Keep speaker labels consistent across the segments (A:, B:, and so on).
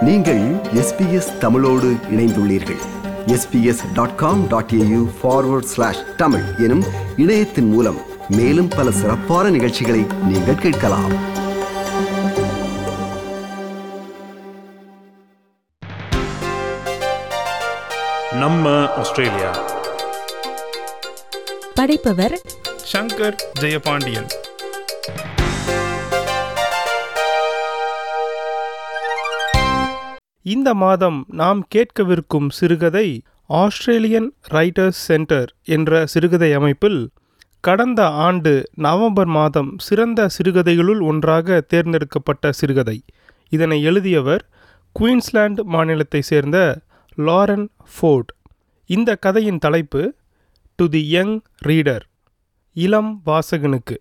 A: நீங்கள் எஸ்பிஎஸ் தமிழோடு இணைந்துள்ளீர்கள் SBS dot com dot AU forward slash Tamil எனும் இணையத்தின் மூலம் மேலும் பல சிறப்பான நிகழ்ச்சிகளை நீங்கள் கேட்கலாம்
B: நம்ம ஆஸ்திரேலியா
C: படைப்பவர்
B: சங்கர் ஜெயபாண்டியன்
D: இந்த மாதம் நாம் கேட்கவிருக்கும் சிறுகதை ஆஸ்திரேலியன் ரைட்டர்ஸ் சென்டர் என்ற சிறுகதை அமைப்பில் கடந்த ஆண்டு நவம்பர் மாதம் சிறந்த சிறுகதைகளுள் ஒன்றாக தேர்ந்தெடுக்கப்பட்ட சிறுகதை இதனை எழுதியவர் குயின்ஸ்லாந்து மாநிலத்தை சேர்ந்த லாரன் ஃபோர்ட் இந்த கதையின் தலைப்பு டு தி யங் ரீடர் இளம் வாசகனுக்கு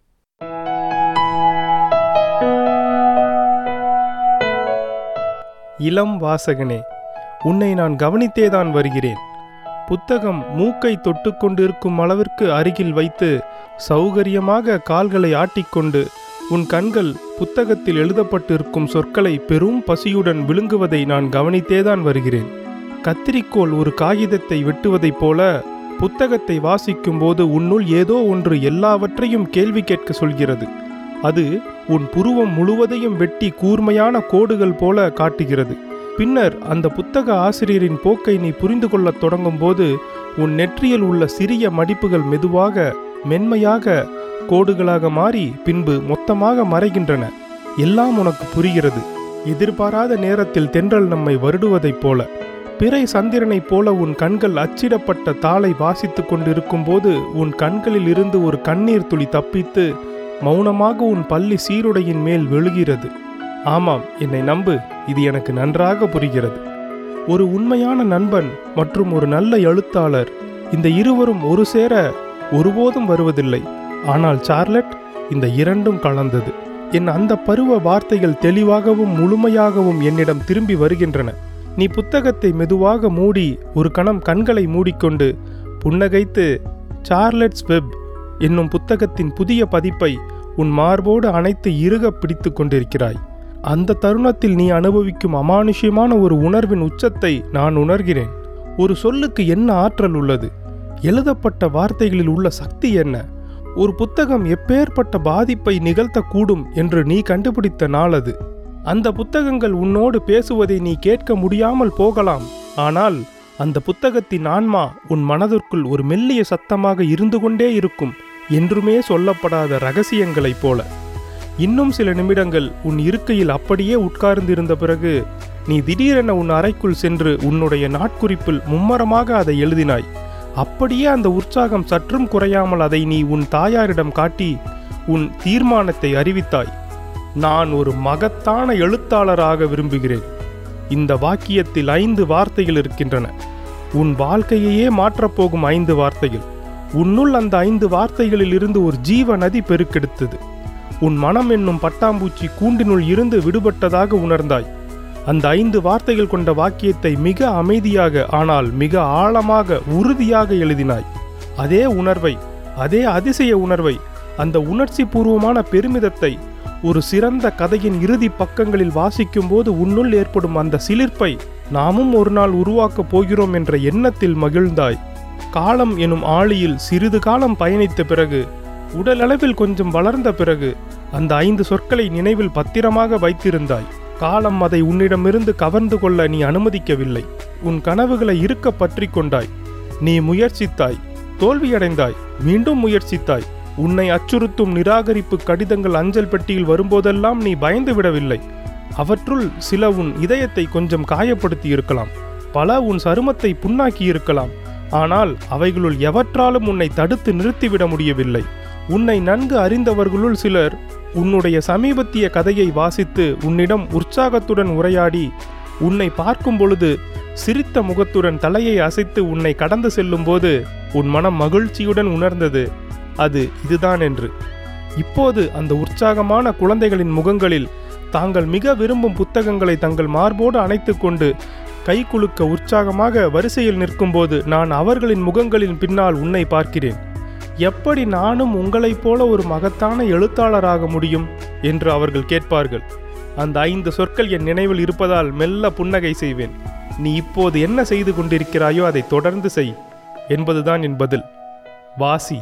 D: இளம் வாசகனே உன்னை நான் கவனித்தேதான் வருகிறேன் புத்தகம் மூக்கை தொட்டுக்கொண்டிருக்கும் அளவிற்கு அருகில் வைத்து சௌகரியமாக கால்களை ஆட்டிக்கொண்டு உன் கண்கள் புத்தகத்தில் எழுதப்பட்டிருக்கும் சொற்களை பெரும் பசியுடன் விழுங்குவதை நான் கவனித்தேதான் வருகிறேன் கத்திரிக்கோல் ஒரு காகிதத்தை வெட்டுவதைப் போல புத்தகத்தை வாசிக்கும்போது உன்னுள் ஏதோ ஒன்று எல்லாவற்றையும் கேள்வி கேட்க சொல்கிறது அது உன் புருவம் முழுவதையும் வெட்டி கூர்மையான கோடுகள் போல காட்டுகிறது பின்னர் அந்த புத்தக ஆசிரியரின் போக்கை நீ புரிந்து கொள்ளத் தொடங்கும்போது உன் நெற்றியில் உள்ள சிறிய மடிப்புகள் மெதுவாக மென்மையாக கோடுகளாக மாறி பின்பு மொத்தமாக மறைகின்றன எல்லாம் உனக்கு புரிகிறது எதிர்பாராத நேரத்தில் தென்றல் நம்மை வருடுவதைப் போல பிறை சந்திரனைப் போல உன் கண்கள் அச்சிடப்பட்ட தாளை வாசித்துக் கொண்டிருக்கும் போது உன் கண்களில் இருந்து ஒரு கண்ணீர் துளி தப்பித்து மௌனமாக உன் பள்ளி சீருடையின் மேல் விழுகிறது ஆமாம் என்னை நம்பு இது எனக்கு நன்றாக புரிகிறது ஒரு உண்மையான நண்பன் மற்றும் ஒரு நல்ல எழுத்தாளர் இந்த இருவரும் ஒரு சேர ஒருபோதும் வருவதில்லை ஆனால் சார்லட் இந்த இரண்டும் கலந்தது என் அந்த பருவ வார்த்தைகள் தெளிவாகவும் முழுமையாகவும் என்னிடம் திரும்பி வருகின்றன நீ புத்தகத்தை மெதுவாக மூடி ஒரு கணம் கண்களை மூடிக்கொண்டு புன்னகைத்து சார்லட்ஸ் வெப் என்னும் புத்தகத்தின் புதிய பதிப்பை உன் மார்போடு அணைத்து இறுக பிடித்து கொண்டிருக்கிறாய் அந்த தருணத்தில் நீ அனுபவிக்கும் அமானுஷ்யமான ஒரு உணர்வின் உச்சத்தை நான் உணர்கிறேன் ஒரு சொல்லுக்கு என்ன ஆற்றல் உள்ளது எழுதப்பட்ட வார்த்தைகளில் உள்ள சக்தி என்ன ஒரு புத்தகம் எப்பேற்பட்ட பாதிப்பை நிகழ்த்தக்கூடும் என்று நீ கண்டுபிடித்த நாள் அது அந்த புத்தகங்கள் உன்னோடு பேசுவதை நீ கேட்க முடியாமல் போகலாம் ஆனால் அந்த புத்தகத்தின் ஆன்மா உன் மனதிற்குள் ஒரு மெல்லிய சத்தமாக இருந்து கொண்டே இருக்கும் என்றுமே சொல்லப்படாத ரகசியங்களைப் போல இன்னும் சில நிமிடங்கள் உன் இருக்கையில் அப்படியே உட்கார்ந்திருந்த பிறகு நீ திடீரென உன் அறைக்குள் சென்று உன்னுடைய நாட்குறிப்பில் மும்மரமாக அதை எழுதினாய் அப்படியே அந்த உற்சாகம் சற்றும் குறையாமல் அதை நீ உன் தாயாரிடம் காட்டி உன் தீர்மானத்தை அறிவித்தாய் நான் ஒரு மகத்தான எழுத்தாளராக விரும்புகிறேன் இந்த வாக்கியத்தில் ஐந்து வார்த்தைகள் இருக்கின்றன உன் வாழ்க்கையையே மாற்றப்போகும் ஐந்து வார்த்தைகள் உன்னுள் அந்த ஐந்து வார்த்தைகளில் இருந்து ஒரு ஜீவ நதி பெருக்கெடுத்தது உன் மனம் என்னும் பட்டாம்பூச்சி கூண்டினுள் இருந்து விடுபட்டதாக உணர்ந்தாய் அந்த ஐந்து வார்த்தைகள் கொண்ட வாக்கியத்தை மிக அமைதியாக ஆனால் மிக ஆழமாக உறுதியாக எழுதினாய் அதே உணர்வை அதே அதிசய உணர்வை அந்த உணர்ச்சி பூர்வமான பெருமிதத்தை ஒரு சிறந்த கதையின் இறுதி பக்கங்களில் வாசிக்கும்போது உன்னுள் ஏற்படும் அந்த சிலிர்ப்பை நாமும் ஒரு நாள் உருவாக்கப் போகிறோம் என்ற எண்ணத்தில் மகிழ்ந்தாய் காலம் எனும் ஆழியில் சிறிது காலம் பயணித்த பிறகு உடலளவில் கொஞ்சம் வளர்ந்த பிறகு அந்த ஐந்து சொற்களை நினைவில் பத்திரமாக வைத்திருந்தாய் காலம் அதை உன்னிடமிருந்து கவர்ந்து கொள்ள நீ அனுமதிக்கவில்லை உன் கனவுகளை இருக்க பற்றி கொண்டாய் நீ முயற்சித்தாய் தோல்வியடைந்தாய் மீண்டும் முயற்சித்தாய் உன்னை அச்சுறுத்தும் நிராகரிப்பு கடிதங்கள் அஞ்சல் பெட்டியில் வரும்போதெல்லாம் நீ பயந்து விடவில்லை அவற்றுள் சில உன் இதயத்தை கொஞ்சம் காயப்படுத்தி இருக்கலாம் பல உன் சருமத்தை புண்ணாக்கி இருக்கலாம் ஆனால் அவைகளுள் எவற்றாலும் உன்னை தடுத்து நிறுத்திவிட முடியவில்லை உன்னை நன்கு அறிந்தவர்களுள் சிலர் உன்னுடைய சமீபத்திய கதையை வாசித்து உன்னிடம் உற்சாகத்துடன் உரையாடி உன்னை பார்க்கும் பொழுது சிரித்த முகத்துடன் தலையை அசைத்து உன்னை கடந்து செல்லும்போது உன் மனம் மகிழ்ச்சியுடன் உணர்ந்தது அது இதுதான் என்று இப்போது அந்த உற்சாகமான குழந்தைகளின் முகங்களில் தாங்கள் மிக விரும்பும் புத்தகங்களை தங்கள் மார்போடு அணைத்துக்கொண்டு கை குலுக்க உற்சாகமாக வரிசையில் நிற்கும்போது நான் அவர்களின் முகங்களின் பின்னால் உன்னை பார்க்கிறேன் எப்படி நானும் உங்களைப் போல ஒரு மகத்தான எழுத்தாளராக முடியும் என்று அவர்கள் கேட்பார்கள் அந்த ஐந்து சொற்கள் என் நினைவில் இருப்பதால் மெல்ல புன்னகை செய்வேன் நீ இப்போது என்ன செய்து கொண்டிருக்கிறாயோ அதை தொடர்ந்து செய் என்பதுதான் என் பதில் வாசி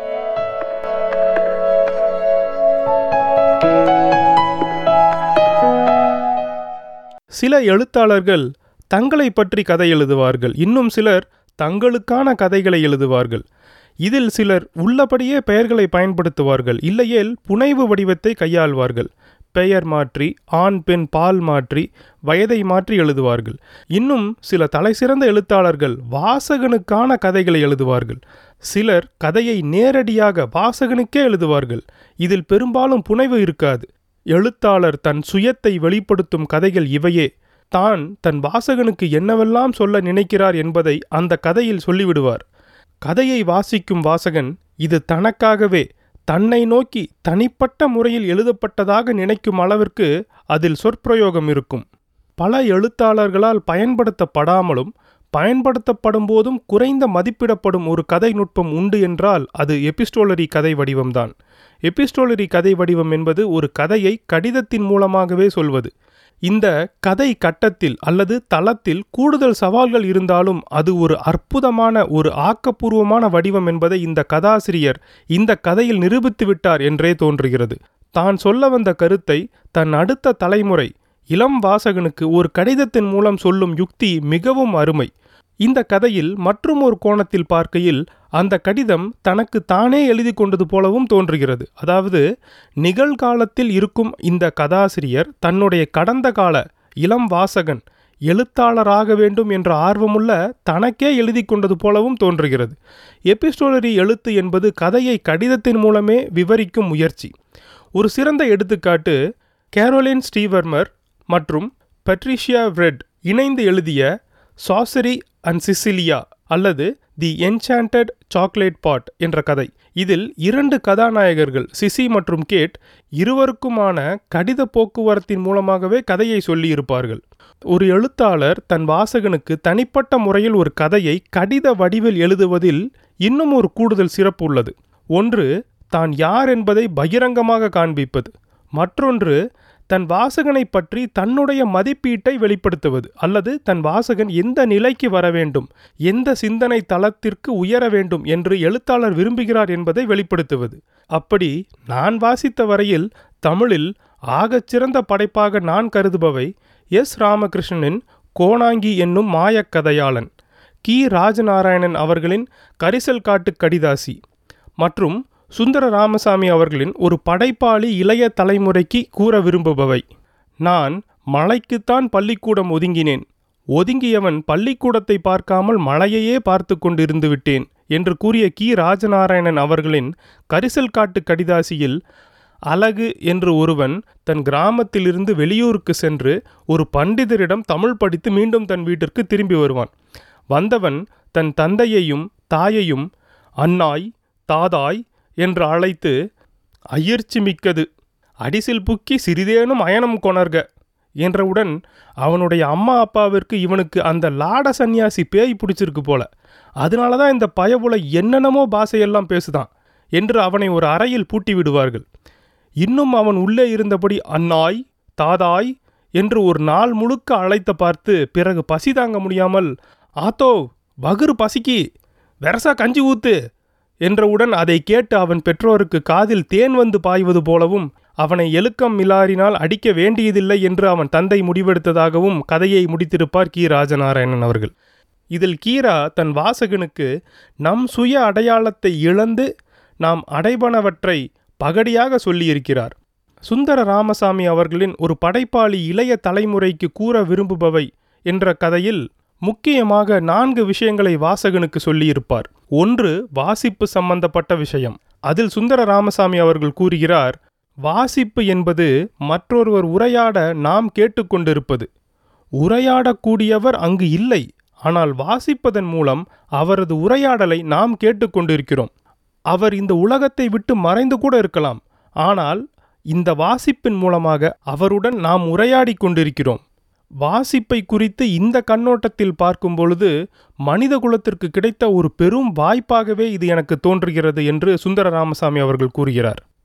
D: சில எழுத்தாளர்கள் தங்களை பற்றி கதை எழுதுவார்கள் இன்னும் சிலர் தங்களுக்கான கதைகளை எழுதுவார்கள் இதில் சிலர் உள்ளபடியே பெயர்களை பயன்படுத்துவார்கள் இல்லையேல் புனைவு வடிவத்தை கையாள்வார்கள் பெயர் மாற்றி ஆண் பெண் பால் மாற்றி வயதை மாற்றி எழுதுவார்கள் இன்னும் சில தலைசிறந்த எழுத்தாளர்கள் வாசகனுக்கான கதைகளை எழுதுவார்கள் சிலர் கதையை நேரடியாக வாசகனுக்கே எழுதுவார்கள் இதில் பெரும்பாலும் புனைவு இருக்காது எழுத்தாளர் தன் சுயத்தை வெளிப்படுத்தும் கதைகள் இவையே தான் தன் வாசகனுக்கு என்னவெல்லாம் சொல்ல நினைக்கிறார் என்பதை அந்த கதையில் சொல்லிவிடுவார் கதையை வாசிக்கும் வாசகன் இது தனக்காகவே தன்னை நோக்கி தனிப்பட்ட முறையில் எழுதப்பட்டதாக நினைக்கும் அளவிற்கு அதில் சொற்பிரயோகம் இருக்கும் பல எழுத்தாளர்களால் பயன்படுத்தப்படாமலும் பயன்படுத்தப்படும் போதும் குறைந்த மதிப்பிடப்படும் ஒரு கதை நுட்பம் உண்டு என்றால் அது எபிஸ்டோலரி கதை வடிவம்தான் எபிஸ்டோலரி கதை வடிவம் என்பது ஒரு கதையை கடிதத்தின் மூலமாகவே சொல்வது இந்த கதை கட்டத்தில் அல்லது தளத்தில் கூடுதல் சவால்கள் இருந்தாலும் அது ஒரு அற்புதமான ஒரு ஆக்கப்பூர்வமான வடிவம் என்பதை இந்த கதாசிரியர் இந்த கதையில் நிரூபித்து விட்டார் என்றே தோன்றுகிறது தான் சொல்ல வந்த கருத்தை தன் அடுத்த தலைமுறை இளம் வாசகனுக்கு ஒரு கடிதத்தின் மூலம் சொல்லும் யுக்தி மிகவும் அருமை இந்த கதையில் மற்றும் ஒரு கோணத்தில் பார்க்கையில் அந்த கடிதம் தனக்கு தானே எழுதி கொண்டது போலவும் தோன்றுகிறது அதாவது நிகழ்காலத்தில் இருக்கும் இந்த கதாசிரியர் தன்னுடைய கடந்த கால இளம் வாசகன் எழுத்தாளராக வேண்டும் என்ற ஆர்வமுள்ள தனக்கே எழுதி கொண்டது போலவும் தோன்றுகிறது எபிஸ்டோலரி எழுத்து என்பது கதையை கடிதத்தின் மூலமே விவரிக்கும் முயற்சி ஒரு சிறந்த எடுத்துக்காட்டு கேரோலின் ஸ்டீவர்மர் மற்றும் பட்ரிஷியா வெட் இணைந்து எழுதிய சாசரி அண்ட் சிசிலியா அல்லது தி என்சாண்டட் சாக்லேட் பாட் என்ற கதை இதில் இரண்டு கதாநாயகர்கள் சிசி மற்றும் கேட் இருவருக்குமான கடித போக்குவரத்தின் மூலமாகவே கதையை சொல்லியிருப்பார்கள் ஒரு எழுத்தாளர் தன் வாசகனுக்கு தனிப்பட்ட முறையில் ஒரு கதையை கடித வடிவில் எழுதுவதில் இன்னும் ஒரு கூடுதல் சிறப்பு உள்ளது ஒன்று தான் யார் என்பதை பகிரங்கமாக காண்பிப்பது மற்றொன்று தன் வாசகனை பற்றி தன்னுடைய மதிப்பீட்டை வெளிப்படுத்துவது அல்லது தன் வாசகன் எந்த நிலைக்கு வர வேண்டும் எந்த சிந்தனை தளத்திற்கு உயர வேண்டும் என்று எழுத்தாளர் விரும்புகிறார் என்பதை வெளிப்படுத்துவது அப்படி நான் வாசித்த வரையில் தமிழில் ஆகச்சிறந்த படைப்பாக நான் கருதுபவை எஸ் ராமகிருஷ்ணனின் கோணாங்கி என்னும் மாயக்கதையாளன் கி ராஜநாராயணன் அவர்களின் கரிசல் காட்டு கடிதாசி மற்றும் சுந்தர ராமசாமி அவர்களின் ஒரு படைப்பாளி இளைய தலைமுறைக்கு கூற விரும்புபவை நான் மழைக்குத்தான் பள்ளிக்கூடம் ஒதுங்கினேன் ஒதுங்கியவன் பள்ளிக்கூடத்தை பார்க்காமல் மழையையே பார்த்து கொண்டிருந்து விட்டேன் என்று கூறிய கி ராஜநாராயணன் அவர்களின் கரிசல் காட்டு கடிதாசியில் அழகு என்று ஒருவன் தன் கிராமத்திலிருந்து வெளியூருக்கு சென்று ஒரு பண்டிதரிடம் தமிழ் படித்து மீண்டும் தன் வீட்டிற்கு திரும்பி வருவான் வந்தவன் தன் தந்தையையும் தாயையும் அன்னாய் தாதாய் என்று அழைத்து அயிர்ச்சி மிக்கது அடிசில் புக்கி சிறிதேனும் அயனம் கொணர்க என்றவுடன் அவனுடைய அம்மா அப்பாவிற்கு இவனுக்கு அந்த லாட சந்நியாசி பேய் பிடிச்சிருக்கு போல அதனால தான் இந்த பயபுல என்னென்னமோ பாஷையெல்லாம் பேசுதான் என்று அவனை ஒரு அறையில் பூட்டி விடுவார்கள் இன்னும் அவன் உள்ளே இருந்தபடி அன்னாய் தாதாய் என்று ஒரு நாள் முழுக்க அழைத்த பார்த்து பிறகு பசி தாங்க முடியாமல் ஆத்தோ வகுறு பசிக்கி வெரசா கஞ்சி ஊத்து என்றவுடன் அதை கேட்டு அவன் பெற்றோருக்கு காதில் தேன் வந்து பாய்வது போலவும் அவனை எழுக்கம் மிலாரினால் அடிக்க வேண்டியதில்லை என்று அவன் தந்தை முடிவெடுத்ததாகவும் கதையை முடித்திருப்பார் கி ராஜநாராயணன் அவர்கள் இதில் கீரா தன் வாசகனுக்கு நம் சுய அடையாளத்தை இழந்து நாம் அடைபனவற்றை பகடியாக சொல்லியிருக்கிறார் சுந்தர ராமசாமி அவர்களின் ஒரு படைப்பாளி இளைய தலைமுறைக்கு கூற விரும்புபவை என்ற கதையில் முக்கியமாக நான்கு விஷயங்களை வாசகனுக்கு சொல்லியிருப்பார் ஒன்று வாசிப்பு சம்பந்தப்பட்ட விஷயம் அதில் சுந்தர ராமசாமி அவர்கள் கூறுகிறார் வாசிப்பு என்பது மற்றொருவர் உரையாட நாம் கேட்டுக்கொண்டிருப்பது உரையாடக்கூடியவர் அங்கு இல்லை ஆனால் வாசிப்பதன் மூலம் அவரது உரையாடலை நாம் கேட்டுக்கொண்டிருக்கிறோம் அவர் இந்த உலகத்தை விட்டு மறைந்து கூட இருக்கலாம் ஆனால் இந்த வாசிப்பின் மூலமாக அவருடன் நாம் உரையாடி கொண்டிருக்கிறோம் வாசிப்பை குறித்து இந்த கண்ணோட்டத்தில் பார்க்கும் பொழுது மனித குலத்திற்கு கிடைத்த ஒரு பெரும் வாய்ப்பாகவே இது எனக்கு தோன்றுகிறது என்று சுந்தர ராமசாமி அவர்கள் கூறுகிறார்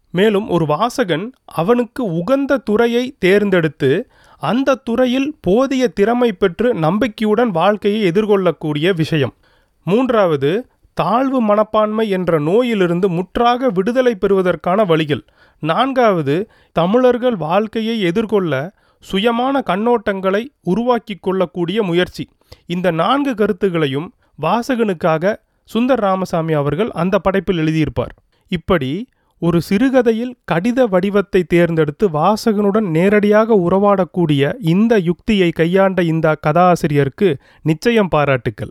D: மேலும் ஒரு வாசகன் அவனுக்கு உகந்த துறையை தேர்ந்தெடுத்து அந்த துறையில் போதிய திறமை பெற்று நம்பிக்கையுடன் வாழ்க்கையை எதிர்கொள்ளக்கூடிய விஷயம் மூன்றாவது தாழ்வு மனப்பான்மை என்ற நோயிலிருந்து முற்றாக விடுதலை பெறுவதற்கான வழிகள் நான்காவது தமிழர்கள் வாழ்க்கையை எதிர்கொள்ள சுயமான கண்ணோட்டங்களை உருவாக்கி கொள்ளக்கூடிய முயற்சி இந்த நான்கு கருத்துகளையும் வாசகனுக்காக சுந்தர் ராமசாமி அவர்கள் அந்த படைப்பில் எழுதியிருப்பார் இப்படி ஒரு சிறுகதையில் கடித வடிவத்தை தேர்ந்தெடுத்து வாசகனுடன் நேரடியாக உறவாடக்கூடிய இந்த யுக்தியை கையாண்ட இந்த கதாசிரியருக்கு நிச்சயம் பாராட்டுக்கள்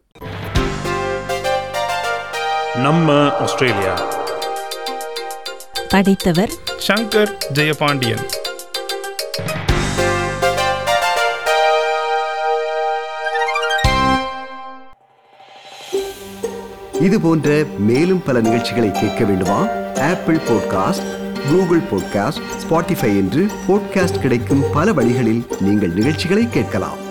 B: நம்ம ஆஸ்திரேலியா
C: படித்தவர்
B: சங்கர் ஜெயபாண்டியன்
A: இது போன்ற மேலும் பல நிகழ்ச்சிகளை கேட்க வேண்டுமா Apple podcast Google podcast Spotify என்று பாட்காஸ்ட் கிடைக்கும் பல வழிகளில் நீங்கள் நிகழ்ச்சிகளை கேட்கலாம்